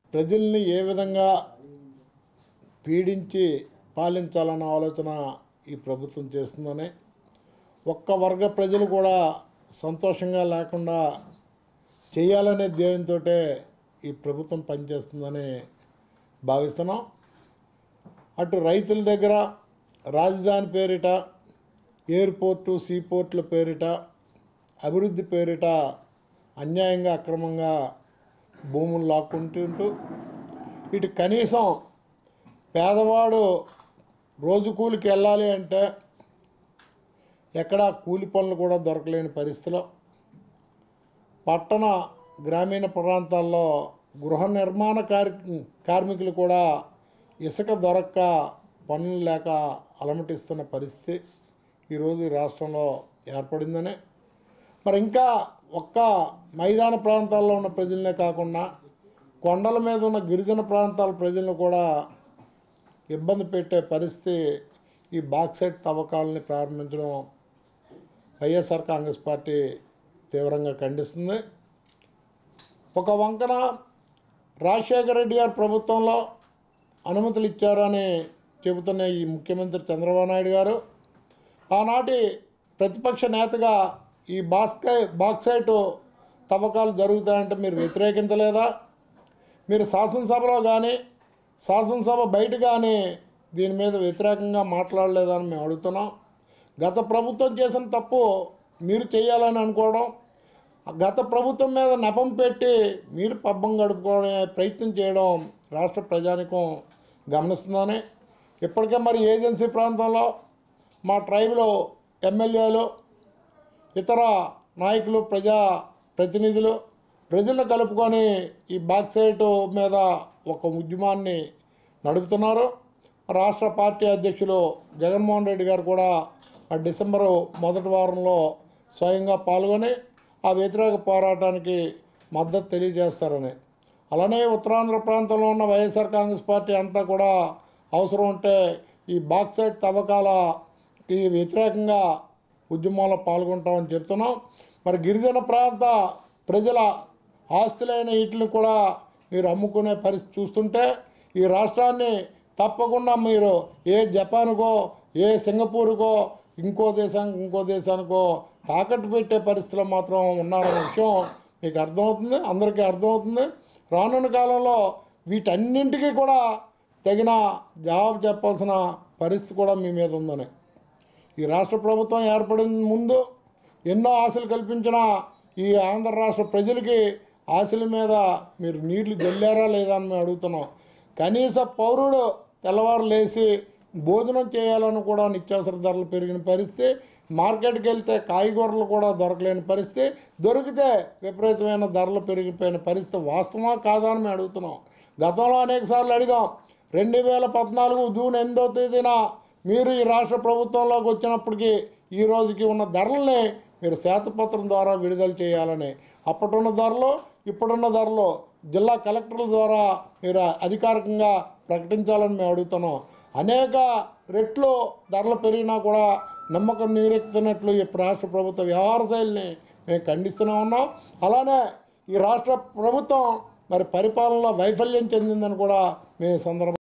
ప్రజల్ని ఏ విధంగా పీడించి పాలించాలన్న ఆలోచన ఈ ప్రభుత్వం చేస్తుందని ఒక్క వర్గ ప్రజలు కూడా సంతోషంగా లేకుండా చేయాలనే ధ్యేయంతో ఈ ప్రభుత్వం పనిచేస్తుందని భావిస్తున్నాం అటు రైతుల దగ్గర రాజధాని పేరిట ఎయిర్పోర్టు సీపోర్ట్ల పేరిట అభివృద్ధి పేరిట అన్యాయంగా అక్రమంగా భూములు లాక్కుంటుంటూ ఇటు కనీసం పేదవాడు రోజు కూలికి వెళ్ళాలి అంటే ఎక్కడా కూలి పనులు కూడా దొరకలేని పరిస్థితిలో పట్టణ గ్రామీణ ప్రాంతాల్లో గృహ నిర్మాణ కార్ కార్మికులు కూడా ఇసుక దొరక్క పనులు లేక అలమటిస్తున్న పరిస్థితి ఈరోజు ఈ రాష్ట్రంలో ఏర్పడిందని మరి ఇంకా ఒక్క మైదాన ప్రాంతాల్లో ఉన్న ప్రజలనే కాకుండా కొండల మీద ఉన్న గిరిజన ప్రాంతాల ప్రజలను కూడా ఇబ్బంది పెట్టే పరిస్థితి ఈ బాక్సైట్ తవ్వకాలని ప్రారంభించడం వైఎస్ఆర్ కాంగ్రెస్ పార్టీ తీవ్రంగా ఖండిస్తుంది ఒక వంకన రాజశేఖర రెడ్డి గారి ప్రభుత్వంలో అనుమతులు ఇచ్చారని చెబుతున్న ఈ ముఖ్యమంత్రి చంద్రబాబు నాయుడు గారు ఆనాటి ప్రతిపక్ష నేతగా ఈ బాస్కై బాక్సైట్ తవ్వకాలు జరుగుతాయంటే మీరు వ్యతిరేకించలేదా మీరు శాసనసభలో కానీ శాసనసభ బయట కానీ దీని మీద వ్యతిరేకంగా మాట్లాడలేదని మేము అడుగుతున్నాం గత ప్రభుత్వం చేసిన తప్పు మీరు చేయాలని అనుకోవడం గత ప్రభుత్వం మీద నెపం పెట్టి మీరు పబ్బం గడుపుకోవడం ప్రయత్నం చేయడం రాష్ట్ర ప్రజానికం గమనిస్తుందని ఇప్పటికే మరి ఏజెన్సీ ప్రాంతంలో మా ట్రైబ్లో ఎమ్మెల్యేలు ఇతర నాయకులు ప్రజా ప్రతినిధులు ప్రజలను కలుపుకొని ఈ బాక్సైట్ మీద ఒక ఉద్యమాన్ని నడుపుతున్నారు రాష్ట్ర పార్టీ అధ్యక్షులు జగన్మోహన్ రెడ్డి గారు కూడా ఆ డిసెంబరు మొదటి వారంలో స్వయంగా పాల్గొని ఆ వ్యతిరేక పోరాటానికి మద్దతు తెలియజేస్తారని అలానే ఉత్తరాంధ్ర ప్రాంతంలో ఉన్న వైఎస్ఆర్ కాంగ్రెస్ పార్టీ అంతా కూడా అవసరం ఉంటే ఈ బాక్సైట్ తవ్వకాలకి వ్యతిరేకంగా ఉద్యమాల్లో పాల్గొంటామని చెప్తున్నాం మరి గిరిజన ప్రాంత ప్రజల ఆస్తులైన వీటిని కూడా మీరు అమ్ముకునే పరిస్థితి చూస్తుంటే ఈ రాష్ట్రాన్ని తప్పకుండా మీరు ఏ జపాన్కో ఏ సింగపూర్కో ఇంకో దేశానికి ఇంకో దేశానికో తాకట్టు పెట్టే పరిస్థితిలో మాత్రం ఉన్నారనే విషయం మీకు అర్థమవుతుంది అందరికీ అర్థమవుతుంది రానున్న కాలంలో వీటన్నింటికీ కూడా తగిన జవాబు చెప్పాల్సిన పరిస్థితి కూడా మీ మీద ఉందని ఈ రాష్ట్ర ప్రభుత్వం ఏర్పడిన ముందు ఎన్నో ఆశలు కల్పించిన ఈ ఆంధ్ర రాష్ట్ర ప్రజలకి ఆశల మీద మీరు నీళ్లు జల్లారా లేదా అని మేము అడుగుతున్నాం కనీస పౌరుడు తెల్లవారు లేచి భోజనం చేయాలని కూడా నిత్యావసర ధరలు పెరిగిన పరిస్థితి మార్కెట్కి వెళ్తే కాయగూరలు కూడా దొరకలేని పరిస్థితి దొరికితే విపరీతమైన ధరలు పెరిగిపోయిన పరిస్థితి వాస్తవమా కాదా అని మేము అడుగుతున్నాం గతంలో అనేక సార్లు అడిగాం రెండు వేల పద్నాలుగు జూన్ ఎనిమిదో తేదీన మీరు ఈ రాష్ట్ర ప్రభుత్వంలోకి వచ్చినప్పటికీ ఈ రోజుకి ఉన్న ధరల్ని మీరు శ్వేతపత్రం ద్వారా విడుదల చేయాలని అప్పటున్న ధరలు ఇప్పుడున్న ధరలు జిల్లా కలెక్టర్ల ద్వారా మీరు అధికారికంగా ప్రకటించాలని మేము అడుగుతున్నాం అనేక రెట్లు ధరలు పెరిగినా కూడా నమ్మకం నీరెత్తున్నట్లు ఈ రాష్ట్ర ప్రభుత్వ వ్యవహార శైలిని మేము ఖండిస్తూనే ఉన్నాం అలానే ఈ రాష్ట్ర ప్రభుత్వం మరి పరిపాలనలో వైఫల్యం చెందిందని కూడా మేము ఈ సందర్భంగా